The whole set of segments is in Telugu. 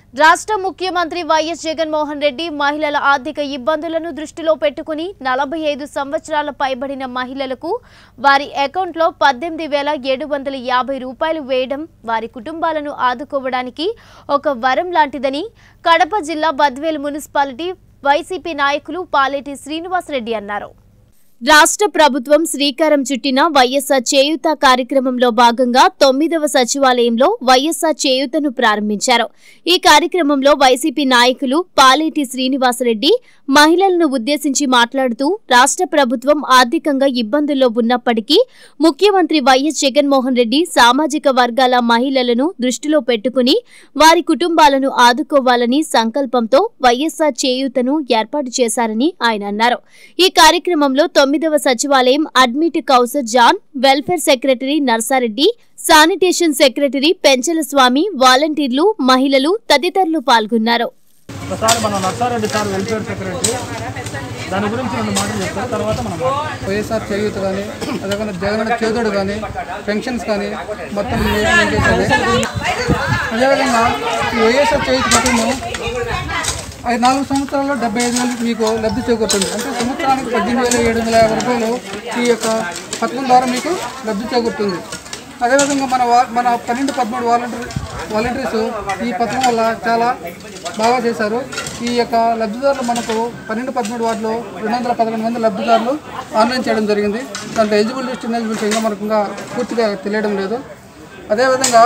రాష్ట్ర ముఖ్యమంత్రి వైఎస్ జగన్మోహన్ రెడ్డి మహిళల ఆర్థిక ఇబ్బందులను దృష్టిలో పెట్టుకుని నలభై ఐదు సంవత్సరాల పైబడిన మహిళలకు వారి అకౌంట్లో పద్దెనిమిది వేల ఏడు వందల యాభై రూపాయలు వేయడం వారి కుటుంబాలను ఆదుకోవడానికి ఒక వరం లాంటిదని కడప జిల్లా బద్వేలు మున్సిపాలిటీ వైసీపీ నాయకులు పాలేటి శ్రీనివాసరెడ్డి అన్నారు రాష్ట్ర ప్రభుత్వం శ్రీకారం చుట్టిన వైఎస్ఆర్ చేయూత కార్యక్రమంలో భాగంగా తొమ్మిదవ సచివాలయంలో వైఎస్ఆర్ చేయూతను ప్రారంభించారు ఈ కార్యక్రమంలో వైసీపీ నాయకులు పాలేటి శ్రీనివాసరెడ్డి మహిళలను ఉద్దేశించి మాట్లాడుతూ రాష్ట్ర ప్రభుత్వం ఆర్థికంగా ఇబ్బందుల్లో ఉన్నప్పటికీ ముఖ్యమంత్రి వైఎస్ జగన్మోహన్ రెడ్డి సామాజిక వర్గాల మహిళలను దృష్టిలో పెట్టుకుని వారి కుటుంబాలను ఆదుకోవాలని సంకల్పంతో వైఎస్ఆర్ చేయూతను ఏర్పాటు చేశారని ఆయన అన్నారు ఈ కార్యక్రమంలో తొమ్మిదవ సచివాలయం admin Kausar Jan welfare secretary Narsareddy sanitation secretary Penchala Swamy వాలంటీర్లు మహిళలు తదితరులు పాల్గొన్నారు ఒకసారి మనం నర్సారెడ్డి సార్ వెల్ఫేర్ సెక్రటరీ దాని గురించి రెండు మాటలు చెప్తారు తర్వాత మనం మాట్లాడదాం. వైఎస్ఆర్ చేయూత కానీ అదేవిధంగా జగన్ చేదోడు కానీ పెన్షన్స్ కానీ మొత్తం మెయింటైన్ చేసేది అదేవిధంగా ఈ వైఎస్ఆర్ చేయూత పథకము ఐదు నాలుగు సంవత్సరాల్లో డెబ్బై ఐదు వేలు మీకు లబ్ధి చేకూరుతుంది అంటే సంవత్సరానికి పద్దెనిమిది వేల ఏడు వందల యాభై రూపాయలు ఈ యొక్క పథకం ద్వారా మీకు లబ్ధి చేకూరుతుంది అదేవిధంగా మన వా మన పన్నెండు పదమూడు వాలంటీర్ వాలంటీర్స్ ఈ పథకం వల్ల చాలా బాగా చేశారు ఈ యొక్క లబ్ధిదారులు మనకు పన్నెండు పదమూడు వార్డులో రెండు వందల పదకొండు మంది లబ్ధిదారులు ఆన్లైన్ చేయడం జరిగింది దాంట్లో ఎలిజిబుల్ లిస్ట్ ఇన్ఎలిజిబిలిటీ ఇంకా మనకు ఇంకా పూర్తిగా తెలియడం లేదు అదేవిధంగా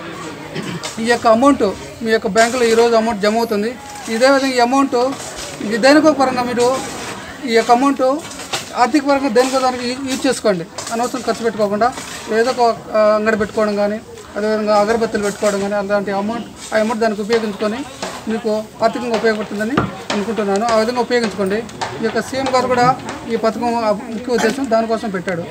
ఈ యొక్క అమౌంట్ మీ యొక్క బ్యాంకులో ఈరోజు అమౌంట్ జమ అవుతుంది ఇదే విధంగా ఈ అమౌంట్ ఇది దేనికో పరంగా మీరు ఈ యొక్క అమౌంట్ ఆర్థిక పరంగా దేనికో దానికి యూ- యూజ్ చేసుకోండి అనవసరం ఖర్చు పెట్టుకోకుండా ఏదో ఒక ఆ, అంగడి పెట్టుకోవడం కానీ అదేవిధంగా అగరబత్తులు పెట్టుకోవడం కానీ అలాంటి అమౌంట్ ఆ అమౌంట్ దానికి ఉపయోగించుకొని మీకు ఆర్థికంగా ఉపయోగపడుతుందని అనుకుంటున్నాను ఆ విధంగా ఉపయోగించుకోండి ఈ యొక్క సీఎం గారు కూడా ఈ పథకం ఆ ముఖ్య ఉద్దేశం దానికోసం పెట్టాడు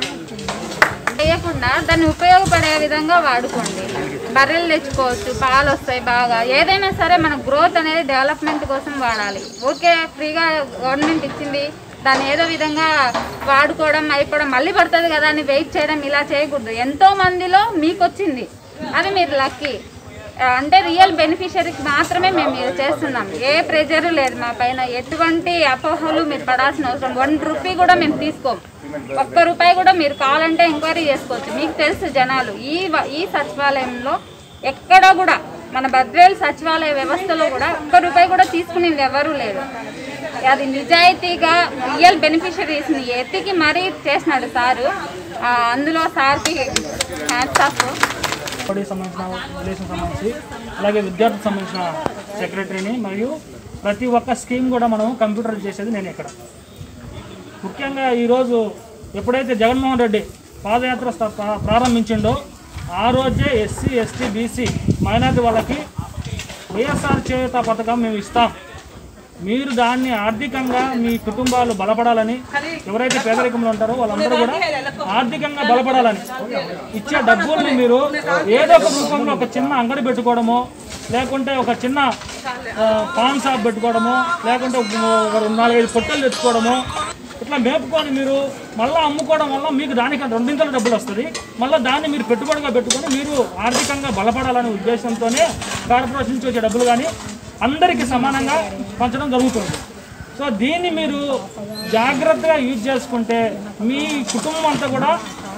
చేయకుండా దాన్ని ఉపయోగపడే విధంగా వాడుకోండి బర్రెలు తెచ్చుకోవచ్చు పాలు వస్తాయి బాగా ఏదైనా సరే మన గ్రోత్ అనేది డెవలప్మెంట్ కోసం వాడాలి ఓకే ఫ్రీగా గవర్నమెంట్ ఇచ్చింది దాన్ని ఏదో విధంగా వాడుకోవడం అయిపోవడం మళ్ళీ పడుతుంది కదా అని వెయిట్ చేయడం ఇలా చేయకూడదు ఎంతో మందిలో మీకు వచ్చింది అది మీరు లక్కీ అంటే రియల్ బెనిఫిషరీకి మాత్రమే మేము ఇది చేస్తున్నాం ఏ ప్రెజర్ లేదు మా పైన ఎటువంటి అపోహలు మీరు పడాల్సిన అవసరం వన్ రూపీ కూడా మేము తీసుకోం ఒక్క రూపాయి కూడా మీరు కావాలంటే ఎంక్వైరీ చేసుకోవచ్చు మీకు తెలుసు జనాలు ఈ వ- ఈ సచివాలయంలో ఎక్కడ కూడా మన బద్వేల్ సచివాలయ వ్యవస్థలో కూడా ఒక్క రూపాయి కూడా తీసుకునేది ఎవరూ లేదు అది నిజాయితీగా రియల్ బెనిఫిషరీస్ని ఎత్తికి మరీ చేసినాడు సారు ఆ, అందులో సార్కి హ్యాట్స్ ఆఫ్ బడికి సంబంధించిన రిలేషన్ సంబంధించి అలాగే విద్యార్థికి సంబంధించిన సెక్రటరీని మరియు ప్రతి ఒక్క స్కీమ్ కూడా మనం కంప్యూటర్ చేసేది నేను ఇక్కడ ముఖ్యంగా ఈరోజు ఎప్పుడైతే జగన్మోహన్ రెడ్డి పాదయాత్ర స్ట- ప్రా- ప్రారంభించిండో ఆ రోజే ఎస్సీ ఎస్టీ బీసీ మైనారిటీ వాళ్ళకి వైఎస్ఆర్ చేయూత పథకం మేము ఇస్తాం మీరు దాన్ని ఆర్థికంగా మీ కుటుంబాలు బలపడాలని ఎవరైతే పేదరికంలో ఉంటారో వాళ్ళందరూ కూడా ఆర్థికంగా బలపడాలని ఇచ్చే డబ్బుల్ని మీరు ఏదో ఒక రూపంలో ఒక చిన్న అంగడి పెట్టుకోవడమో లేకుంటే ఒక చిన్న ఆ, పాన్ షాప్ పెట్టుకోవడమో లేకుంటే ఒక ఒక నాలుగైదు పొట్టలు తెచ్చుకోవడమో ఇట్లా మేపుకొని మీరు మళ్ళీ అమ్ముకోవడం వల్ల మీకు దానికి రెండింతల డబ్బులు వస్తుంది మళ్ళీ దాన్ని మీరు పెట్టుబడిగా పెట్టుకొని మీరు ఆర్థికంగా బలపడాలనే ఉద్దేశంతోనే కార్పొరేషన్ నుంచి వచ్చే డబ్బులు కానీ అందరికీ సమానంగా పంచడం జరుగుతుంది సో దీన్ని మీరు జాగ్రత్తగా యూజ్ చేసుకుంటే మీ కుటుంబం అంతా కూడా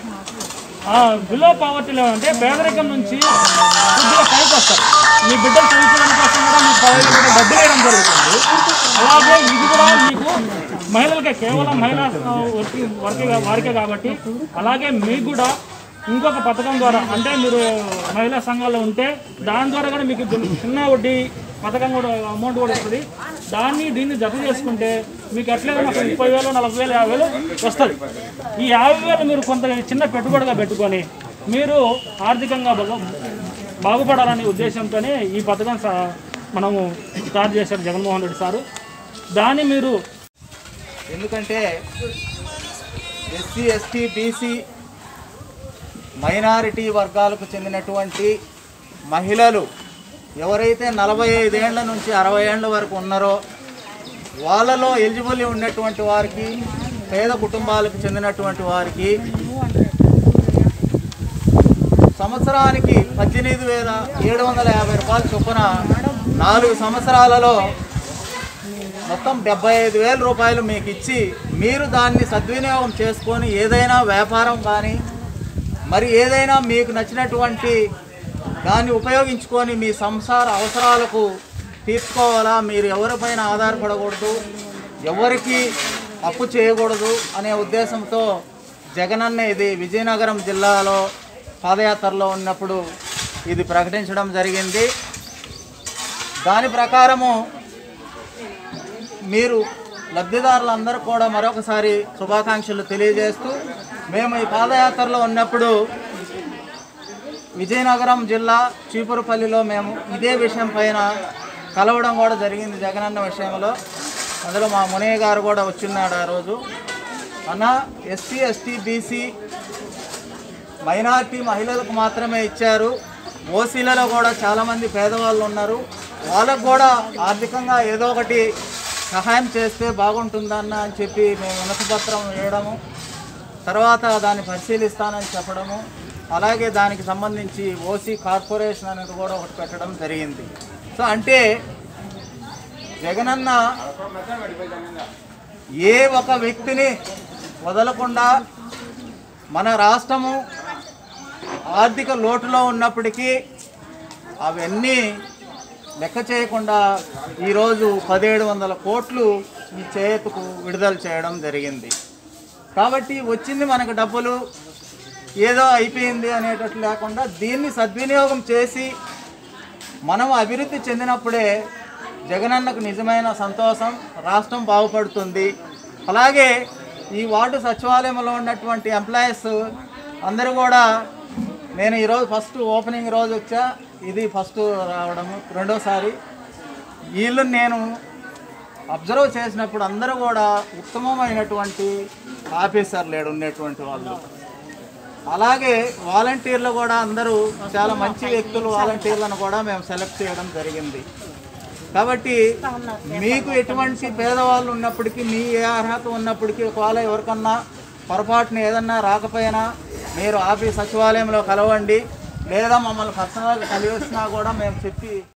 బిలో పావర్టీ లెవెల్ అంటే పేదరికం నుంచి కొద్దిగా పైకి వస్తారు మీ బిడ్డలు చదువుకోవడం కోసం కూడా మీకు పదహైదు వేల డబ్బులు వేయడం జరుగుతుంది అలాగే ఇది కూడా మీకు మహిళలకే కేవలం మహిళా ఆ, వర్కి వర్కే కా- వారికే కాబట్టి అలాగే మీకు కూడా ఇంకొక పథకం ద్వారా అంటే మీరు మహిళా సంఘాల్లో ఉంటే దాని ద్వారా కూడా మీకు చిన్న వడ్డీ పథకం కూడా అమౌంట్ కూడా వస్తుంది దాన్ని దీన్ని జత చేసుకుంటే మీకు ఎట్లేదన్నా ఒక ముప్పై వేలు నలభై వేలు యాభై వేలు వస్తుంది ఈ యాభై వేలు మీరు కొంత చిన్న పెట్టుబడిగా పెట్టుకొని మీరు ఆర్థికంగా బాగా బాగుపడాలనే ఉద్దేశంతోనే ఈ పథకం స- మనము స్టార్ట్ చేశారు జగన్మోహన్ రెడ్డి సారు దాన్ని మీరు ఎందుకంటే ఎస్సీ ఎస్టీ బీసీ మైనారిటీ వర్గాలకు చెందినటువంటి మహిళలు ఎవరైతే నలభై ఐదేళ్ల నుంచి అరవై ఏళ్ళ వరకు ఉన్నారో వాళ్ళలో ఎలిజిబుల్ ఉన్నటువంటి వారికి పేద కుటుంబాలకు చెందినటువంటి వారికి సంవత్సరానికి పద్దెనిమిది వేల ఏడు వందల యాభై రూపాయల చొప్పున నాలుగు సంవత్సరాలలో మొత్తం డెబ్బై ఐదు వేల రూపాయలు మీకు ఇచ్చి మీరు దాన్ని సద్వినియోగం చేసుకొని ఏదైనా వ్యాపారం కానీ మరి ఏదైనా మీకు నచ్చినటువంటి దాన్ని ఉపయోగించుకొని మీ సంసార అవసరాలకు తీర్చుకోవాలా మీరు ఎవరిపైన ఆధారపడకూడదు ఎవరికి అప్పు చేయకూడదు అనే ఉద్దేశంతో జగనన్న ఇది విజయనగరం జిల్లాలో పాదయాత్రలో ఉన్నప్పుడు ఇది ప్రకటించడం జరిగింది దాని ప్రకారము మీరు లబ్ధిదారులందరూ కూడా మరొకసారి శుభాకాంక్షలు తెలియజేస్తూ మేము ఈ పాదయాత్రలో ఉన్నప్పుడు విజయనగరం జిల్లా చీపురుపల్లిలో మేము ఇదే విషయం పైన కలవడం కూడా జరిగింది జగనన్న విషయంలో అందులో మా మునయ్య గారు కూడా వచ్చిన్నాడు ఆ రోజు అన్న ఎస్సీ ఎస్టీ బీసీ మైనార్టీ మహిళలకు మాత్రమే ఇచ్చారు ఓసీలలో కూడా చాలామంది పేదవాళ్ళు ఉన్నారు వాళ్ళకు కూడా ఆర్థికంగా ఏదో ఒకటి సహాయం చేస్తే బాగుంటుందన్న అని చెప్పి మేము వినతిపత్రం వేయడము తర్వాత దాన్ని పరిశీలిస్తానని చెప్పడము అలాగే దానికి సంబంధించి ఓసీ కార్పొరేషన్ అనేది కూడా ఒకటి పెట్టడం జరిగింది సో అంటే జగనన్న ఏ ఒక వ్యక్తిని వదలకుండా మన రాష్ట్రము ఆర్థిక లోటులో ఉన్నప్పటికీ అవన్నీ లెక్క చేయకుండా ఈరోజు పదిహేడు వందల కోట్లు ఈ చేతుకు విడుదల చేయడం జరిగింది కాబట్టి వచ్చింది మనకు డబ్బులు ఏదో అయిపోయింది అనేటట్లు లేకుండా దీన్ని సద్వినియోగం చేసి మనం అభివృద్ధి చెందినప్పుడే జగనన్నకు నిజమైన సంతోషం రాష్ట్రం బాగుపడుతుంది అలాగే ఈ వార్డు సచివాలయంలో ఉన్నటువంటి ఎంప్లాయీస్ అందరూ కూడా నేను ఈరోజు ఫస్ట్ ఓపెనింగ్ రోజు వచ్చా ఇది ఫస్ట్ రావడము రెండోసారి వీళ్ళు నేను అబ్జర్వ్ చేసినప్పుడు అందరూ కూడా ఉత్తమమైనటువంటి ఆఫీసర్లు లేడు ఉండేటువంటి వాళ్ళు అలాగే వాలంటీర్లు కూడా అందరూ చాలా మంచి వ్యక్తులు వాలంటీర్లను కూడా మేము సెలెక్ట్ చేయడం జరిగింది కాబట్టి మీకు ఎటువంటి పేదవాళ్ళు ఉన్నప్పటికీ మీ ఏ అర్హత ఉన్నప్పటికీ ఒకవేళ ఎవరికన్నా పొరపాటున ఏదన్నా రాకపోయినా మీరు ఆఫీస్ సచివాలయంలో కలవండి లేదా మమ్మల్ని పర్సనల్గా కలిసినా కూడా మేము చెప్పి